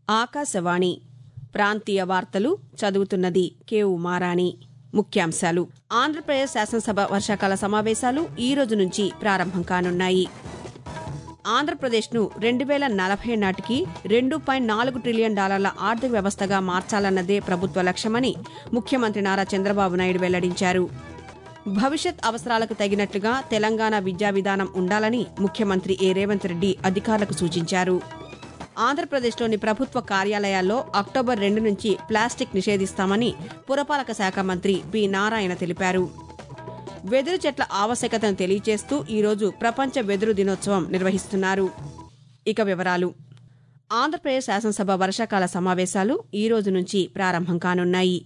ఆకాశవాణి ప్రాంతీయ వార్తలు చదువుతున్నది కేవు మారాణి ముఖ్యాంశాలు ఆంధ్రప్రదేశ్ శాసనసభ వర్షాకాల సమావేశాలు ఈ రోజు నుంచి ప్రారంభం కానున్నాయి ఆంధ్రప్రదేశ్ను రెండు వేల నలభై నాటికి రెండు పాయింట్ నాలుగు ట్రిలియన్ డాలర్ల ఆర్థిక వ్యవస్థగా మార్చాలన్నదే ప్రభుత్వ లక్ష్యమని ముఖ్యమంత్రి నారా చంద్రబాబు నాయుడు వెల్లడించారు భవిష్యత్ అవసరాలకు తగినట్లుగా తెలంగాణ విద్యా విధానం ఉండాలని ముఖ్యమంత్రి ఏ రేవంత్ రెడ్డి అధికారులకు సూచించారు ఆంధ్రప్రదేశ్లోని ప్రభుత్వ కార్యాలయాల్లో అక్టోబర్ రెండు నుంచి ప్లాస్టిక్ నిషేధిస్తామని పురపాలక శాఖ మంత్రి పి నారాయణ తెలిపారు వెదురు చెట్ల ఆవశ్యకతను తెలియజేస్తూ ఈరోజు ప్రపంచ వెదురు దినోత్సవం నిర్వహిస్తున్నారు ఇక వివరాలు ఆంధ్రప్రదేశ్ శాసనసభ వర్షాకాల సమావేశాలు ఈ రోజు నుంచి ప్రారంభం కానున్నాయి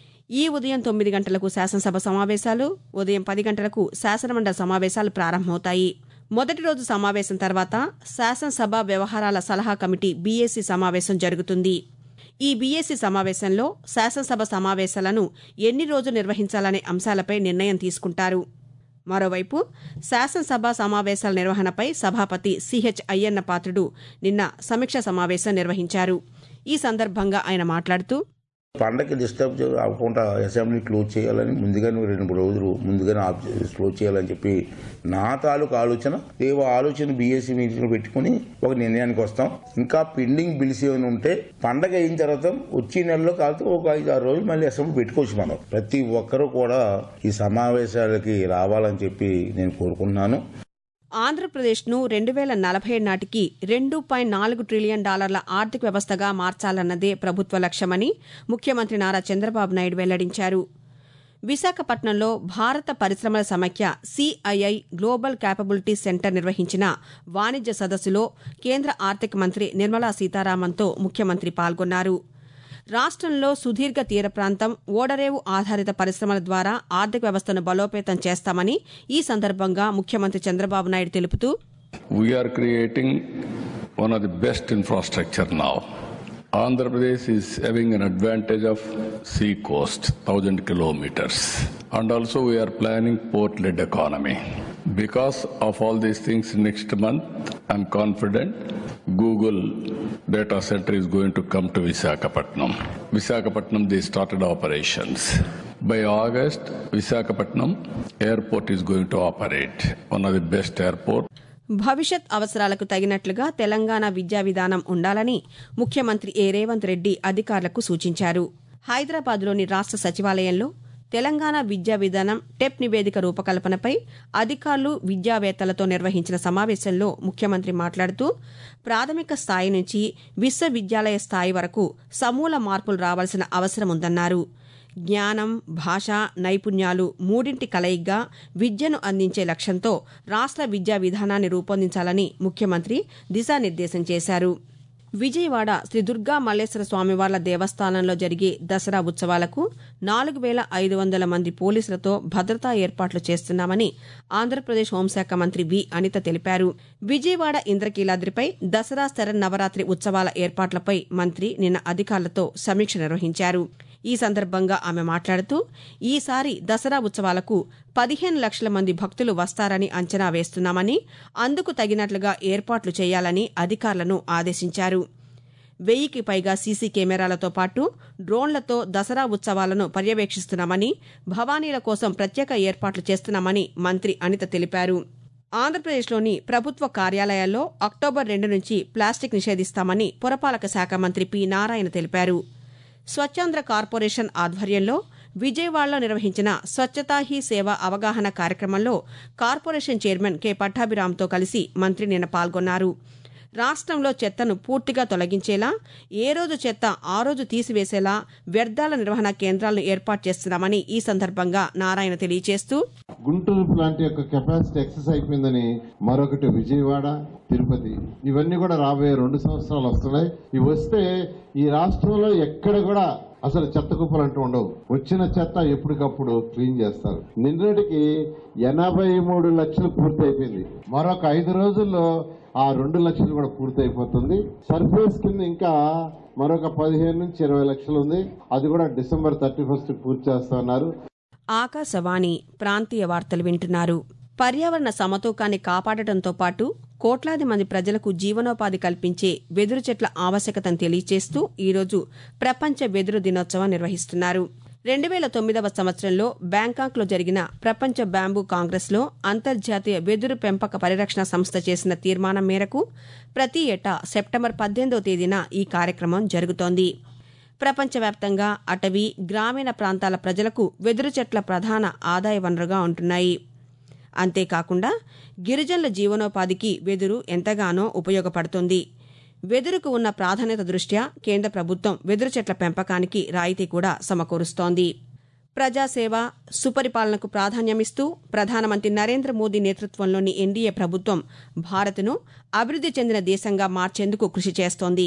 ఈ ఉదయం తొమ్మిది గంటలకు శాసనసభ సమావేశాలు ఉదయం పది గంటలకు శాసనమండలి సమావేశాలు ప్రారంభమవుతాయి మొదటి రోజు సమావేశం తర్వాత శాసనసభ వ్యవహారాల సలహా కమిటీ బీఏసీ సమావేశం జరుగుతుంది ఈ బీఏసీ సమావేశంలో శాసనసభ సమావేశాలను ఎన్ని రోజులు నిర్వహించాలనే అంశాలపై నిర్ణయం తీసుకుంటారు మరోవైపు శాసనసభ సమావేశాల నిర్వహణపై సభాపతి సిహెచ్ అయ్యన్న పాత్రుడు నిన్న సమీక్ష సమావేశం నిర్వహించారు ఈ సందర్భంగా ఆయన మాట్లాడుతూ పండగకి డిస్టర్బ్ అవ్వకుండా అసెంబ్లీ క్లోజ్ చేయాలని ముందుగానే రెండు మూడు రోజులు ముందుగానే ఆఫ్ క్లోజ్ చేయాలని చెప్పి నా తాలూకు ఆలోచన రేపు ఆలోచన బీఎస్సీ మీటింగ్ పెట్టుకుని ఒక నిర్ణయానికి వస్తాం ఇంకా పెండింగ్ బిల్స్ ఏమైనా ఉంటే పండగ అయిన తర్వాత వచ్చే నెలలో కాకపోతే ఒక ఐదు ఆరు రోజులు మళ్ళీ అసెంబ్లీ పెట్టుకోవచ్చు మనం ప్రతి ఒక్కరూ కూడా ఈ సమావేశాలకి రావాలని చెప్పి నేను కోరుకుంటున్నాను ఆంధ్రప్రదేశ్ను రెండు వేల నలభై నాటికి రెండు పాయింట్ నాలుగు ట్రిలియన్ డాలర్ల ఆర్థిక వ్యవస్థగా మార్చాలన్నదే ప్రభుత్వ లక్ష్యమని ముఖ్యమంత్రి నారా చంద్రబాబు నాయుడు వెల్లడించారు విశాఖపట్నంలో భారత పరిశ్రమల సమైక్య సిఐఐ గ్లోబల్ క్యాపబిలిటీ సెంటర్ నిర్వహించిన వాణిజ్య సదస్సులో కేంద్ర ఆర్థిక మంత్రి నిర్మలా సీతారామన్తో ముఖ్యమంత్రి పాల్గొన్నారు రాష్ట్రంలో సుదీర్ఘ తీర ప్రాంతం ఓడరేవు ఆధారిత పరిశ్రమల ద్వారా ఆర్థిక వ్యవస్థను బలోపేతం చేస్తామని ఈ సందర్భంగా ముఖ్యమంత్రి చంద్రబాబు నాయుడు తెలుపుతూ We are creating one of the best infrastructure now. Andhra Pradesh is having an advantage of sea coast, 1000 kilometers. And also we are planning port-led economy. Because of all these things next month, I'm confident Google data center is going to come to Visakhapatnam. Visakhapatnam, they started operations. By August, Visakhapatnam airport is going to operate. One of the best airport. భవిష్యత్ అవసరాలకు తగినట్లుగా తెలంగాణ విద్యా విధానం ఉండాలని ముఖ్యమంత్రి ఏ రేవంత్ రెడ్డి అధికారులకు సూచించారు హైదరాబాద్లోని రాష్ట్ర సచివాలయంలో తెలంగాణ విద్యా విధానం టెప్ నివేదిక రూపకల్పనపై అధికారులు విద్యావేత్తలతో నిర్వహించిన సమావేశంలో ముఖ్యమంత్రి మాట్లాడుతూ ప్రాథమిక స్థాయి నుంచి విశ్వవిద్యాలయ స్థాయి వరకు సమూల మార్పులు రావాల్సిన అవసరం ఉందన్నారు జ్ఞానం భాష నైపుణ్యాలు మూడింటి కలయిగ్గా విద్యను అందించే లక్ష్యంతో రాష్ట్ర విద్యా విధానాన్ని రూపొందించాలని ముఖ్యమంత్రి దిశానిర్దేశం చేశారు విజయవాడ శ్రీ దుర్గా మల్లేశ్వర స్వామివార్ల దేవస్థానంలో జరిగే దసరా ఉత్సవాలకు నాలుగు వేల ఐదు వందల మంది పోలీసులతో భద్రతా ఏర్పాట్లు చేస్తున్నామని ఆంధ్రప్రదేశ్ హోంశాఖ మంత్రి వి అనిత తెలిపారు విజయవాడ ఇంద్రకీలాద్రిపై దసరా శరన్నవరాత్రి ఉత్సవాల ఏర్పాట్లపై మంత్రి నిన్న అధికారులతో సమీక్ష నిర్వహించారు ఈ సందర్భంగా ఆమె మాట్లాడుతూ ఈసారి దసరా ఉత్సవాలకు పదిహేను లక్షల మంది భక్తులు వస్తారని అంచనా వేస్తున్నామని అందుకు తగినట్లుగా ఏర్పాట్లు చేయాలని అధికారులను ఆదేశించారు వెయ్యికి పైగా సీసీ కెమెరాలతో పాటు డ్రోన్లతో దసరా ఉత్సవాలను పర్యవేక్షిస్తున్నామని భవానీల కోసం ప్రత్యేక ఏర్పాట్లు చేస్తున్నామని మంత్రి అనిత తెలిపారు ఆంధ్రప్రదేశ్లోని ప్రభుత్వ కార్యాలయాల్లో అక్టోబర్ రెండు నుంచి ప్లాస్టిక్ నిషేధిస్తామని పురపాలక శాఖ మంత్రి పి నారాయణ తెలిపారు స్వచ్ఛాంధ్ర కార్పొరేషన్ ఆధ్వర్యంలో విజయవాడలో నిర్వహించిన స్వచ్ఛతా హీ సేవ అవగాహన కార్యక్రమంలో కార్పొరేషన్ చైర్మన్ కె పట్టాభిరామ్తో కలిసి మంత్రి నిన్న పాల్గొన్నారు రాష్ట్రంలో చెత్తను పూర్తిగా తొలగించేలా ఏ రోజు చెత్త ఆ రోజు తీసివేసేలా వ్యర్థాల నిర్వహణ కేంద్రాలను ఏర్పాటు చేస్తున్నామని ఈ సందర్భంగా నారాయణ తెలియజేస్తూ గుంటూరు ప్లాంట్ యొక్క కెపాసిటీ ఎక్సెస్ అయిపోయిందని మరొకటి విజయవాడ తిరుపతి ఇవన్నీ కూడా రాబోయే రెండు సంవత్సరాలు వస్తున్నాయి ఇవి వస్తే ఈ రాష్ట్రంలో ఎక్కడ కూడా అసలు చెత్త కుప్పలు అంటూ ఉండవు వచ్చిన చెత్త ఎప్పటికప్పుడు క్లీన్ చేస్తారు నిన్నటికి ఎనభై మూడు లక్షలు పూర్తి అయిపోయింది మరొక ఐదు రోజుల్లో ఆ రెండు లక్షలు కూడా పూర్తి అయిపోతుంది సర్ఫేస్ కింద ఇంకా మరొక పదిహేను నుంచి ఇరవై లక్షలు ఉంది అది కూడా డిసెంబర్ థర్టీ ఫస్ట్ పూర్తి చేస్తున్నారు ఆకాశవాణి ప్రాంతీయ వార్తలు వింటున్నారు పర్యావరణ సమతూకాన్ని కాపాడటంతో పాటు కోట్లాది మంది ప్రజలకు జీవనోపాధి కల్పించే వెదురు చెట్ల ఆవశ్యకతను తెలియజేస్తూ ఈరోజు ప్రపంచ వెదురు దినోత్సవం నిర్వహిస్తున్నారు రెండు వేల తొమ్మిదవ సంవత్సరంలో బ్యాంకాక్లో జరిగిన ప్రపంచ బ్యాంబూ కాంగ్రెస్లో అంతర్జాతీయ వెదురు పెంపక పరిరక్షణ సంస్థ చేసిన తీర్మానం మేరకు ప్రతి ఏటా సెప్టెంబర్ పద్దెనిమిదవ తేదీన ఈ కార్యక్రమం జరుగుతోంది ప్రపంచవ్యాప్తంగా అటవీ గ్రామీణ ప్రాంతాల ప్రజలకు వెదురు చెట్ల ప్రధాన ఆదాయ వనరుగా ఉంటున్నాయి అంతేకాకుండా గిరిజనుల జీవనోపాధికి వెదురు ఎంతగానో ఉపయోగపడుతుంది వెదురుకు ఉన్న ప్రాధాన్యత దృష్ట్యా కేంద్ర ప్రభుత్వం వెదురు చెట్ల పెంపకానికి రాయితీ కూడా సమకూరుస్తోంది ప్రజాసేవ సుపరిపాలనకు ప్రాధాన్యమిస్తూ ప్రధానమంత్రి నరేంద్ర మోదీ నేతృత్వంలోని ఎన్డీఏ ప్రభుత్వం భారత్ను అభివృద్ది చెందిన దేశంగా మార్చేందుకు కృషి చేస్తోంది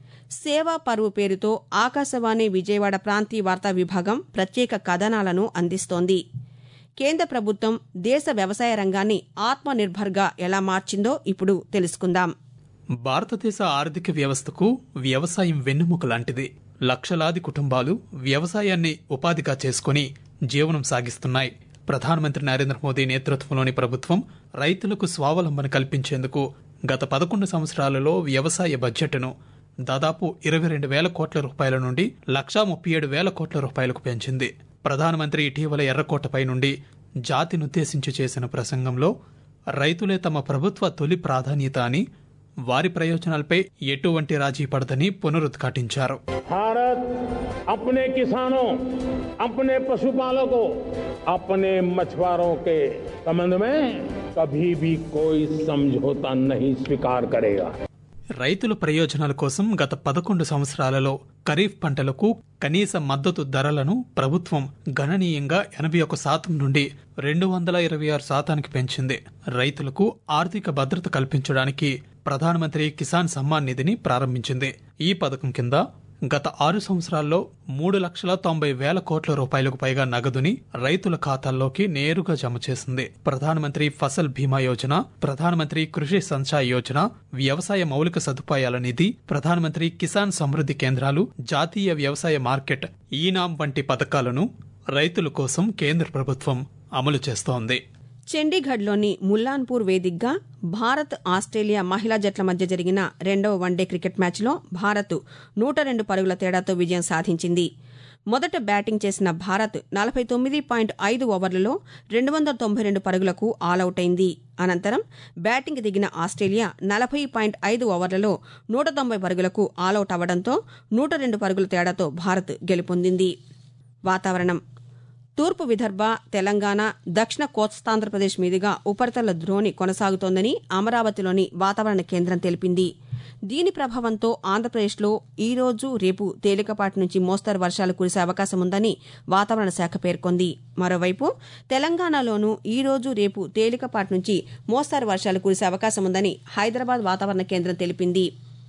సేవా పరువు పేరుతో ఆకాశవాణి విజయవాడ ప్రాంతీయ వార్తా విభాగం ప్రత్యేక కథనాలను అందిస్తోంది కేంద్ర ప్రభుత్వం దేశ వ్యవసాయ రంగాన్ని ఆత్మనిర్భర్గా ఎలా మార్చిందో ఇప్పుడు తెలుసుకుందాం భారతదేశ ఆర్థిక వ్యవస్థకు వ్యవసాయం వెన్నెముక లాంటిది లక్షలాది కుటుంబాలు వ్యవసాయాన్ని ఉపాధిగా చేసుకుని జీవనం సాగిస్తున్నాయి ప్రధానమంత్రి నరేంద్ర మోదీ నేతృత్వంలోని ప్రభుత్వం రైతులకు స్వావలంబన కల్పించేందుకు గత పదకొండు సంవత్సరాలలో వ్యవసాయ బడ్జెట్ను దాదాపు ఇరవై రెండు వేల కోట్ల రూపాయల నుండి లక్షా ముప్పై ఏడు వేల కోట్ల రూపాయలకు పెంచింది ప్రధానమంత్రి ఇటీవల ఎర్రకోటపై నుండి జాతినుద్దేశించి చేసిన ప్రసంగంలో రైతులే తమ ప్రభుత్వ తొలి ప్రాధాన్యత అని వారి ప్రయోజనాలపై ఎటువంటి రాజీ పడదని పునరుద్ఘాటించారు भारत अपने किसानों अपने पशुपालकों अपने मछुआरों के संबंध में कभी भी कोई समझौता नहीं स्वीकार करेगा రైతుల ప్రయోజనాల కోసం గత పదకొండు సంవత్సరాలలో ఖరీఫ్ పంటలకు కనీస మద్దతు ధరలను ప్రభుత్వం గణనీయంగా ఎనభై ఒక శాతం నుండి రెండు వందల ఇరవై ఆరు శాతానికి పెంచింది రైతులకు ఆర్థిక భద్రత కల్పించడానికి ప్రధానమంత్రి కిసాన్ సమ్మాన్ నిధిని ప్రారంభించింది ఈ పథకం కింద గత ఆరు సంవత్సరాల్లో మూడు లక్షల తొంభై వేల కోట్ల రూపాయలకు పైగా నగదుని రైతుల ఖాతాల్లోకి నేరుగా జమ చేసింది ప్రధానమంత్రి ఫసల్ బీమా యోజన ప్రధానమంత్రి కృషి సంచాయ్ యోజన వ్యవసాయ మౌలిక సదుపాయాల నిధి ప్రధానమంత్రి కిసాన్ సమృద్ధి కేంద్రాలు జాతీయ వ్యవసాయ మార్కెట్ ఈనాం వంటి పథకాలను రైతుల కోసం కేంద్ర ప్రభుత్వం అమలు చేస్తోంది చండీగఢ్లోని ముల్లాన్పూర్ వేదికగా భారత్ ఆస్ట్రేలియా మహిళా జట్ల మధ్య జరిగిన రెండవ వన్డే క్రికెట్ మ్యాచ్లో భారత్ నూట రెండు పరుగుల తేడాతో విజయం సాధించింది మొదట బ్యాటింగ్ చేసిన భారత్ నలభై తొమ్మిది పాయింట్ ఐదు ఓవర్లలో రెండు వందల తొంభై రెండు పరుగులకు ఆలౌట్ అయింది అనంతరం బ్యాటింగ్ దిగిన ఆస్ట్రేలియా నలభై పాయింట్ ఐదు ఓవర్లలో నూట తొంభై పరుగులకు ఆలౌట్ అవ్వడంతో నూట రెండు పరుగుల తేడాతో భారత్ గెలుపొందింది వాతావరణం తూర్పు విదర్భ తెలంగాణ దక్షిణ కోస్తాంధ్రప్రదేశ్ మీదుగా ఉపరితల ద్రోణి కొనసాగుతోందని అమరావతిలోని వాతావరణ కేంద్రం తెలిపింది దీని ప్రభావంతో ఆంధ్రప్రదేశ్లో ఈ రోజు రేపు తేలికపాటి నుంచి మోస్తరు వర్షాలు కురిసే అవకాశం ఉందని వాతావరణ శాఖ పేర్కొంది మరోవైపు తెలంగాణలోనూ ఈ రోజు రేపు తేలికపాటి నుంచి మోస్తరు వర్షాలు కురిసే అవకాశం ఉందని హైదరాబాద్ వాతావరణ కేంద్రం తెలిపింది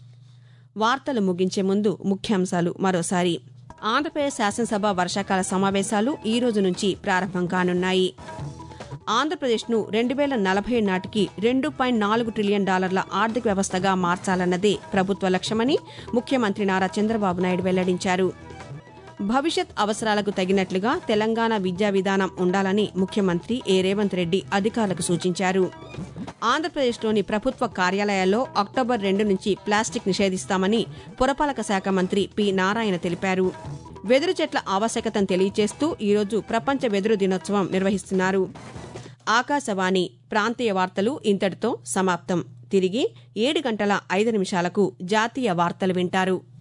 వార్తలు ముగించే ముందు ముఖ్యాంశాలు మరోసారి ఆంధ్రప్రదేశ్ శాసనసభ వర్షాకాల సమావేశాలు ఈ రోజు నుంచి ప్రారంభం కానున్నాయి ఆంధ్రప్రదేశ్ను రెండు వేల నలభై నాటికి రెండు పాయింట్ నాలుగు ట్రిలియన్ డాలర్ల ఆర్థిక వ్యవస్థగా మార్చాలన్నదే ప్రభుత్వ లక్ష్యమని ముఖ్యమంత్రి నారా చంద్రబాబు నాయుడు వెల్లడించారు భవిష్యత్ అవసరాలకు తగినట్లుగా తెలంగాణ విద్యా విధానం ఉండాలని ముఖ్యమంత్రి ఏ రేవంత్ రెడ్డి అధికారులకు సూచించారు ఆంధ్రప్రదేశ్లోని ప్రభుత్వ కార్యాలయాల్లో అక్టోబర్ రెండు నుంచి ప్లాస్టిక్ నిషేధిస్తామని పురపాలక శాఖ మంత్రి పి నారాయణ తెలిపారు వెదురు చెట్ల ఆవశ్యకతను తెలియజేస్తూ ఈరోజు ప్రపంచ వెదురు దినోత్సవం నిర్వహిస్తున్నారు ఆకాశవాణి ప్రాంతీయ వార్తలు ఇంతటితో సమాప్తం తిరిగి ఏడు గంటల ఐదు నిమిషాలకు జాతీయ వార్తలు వింటారు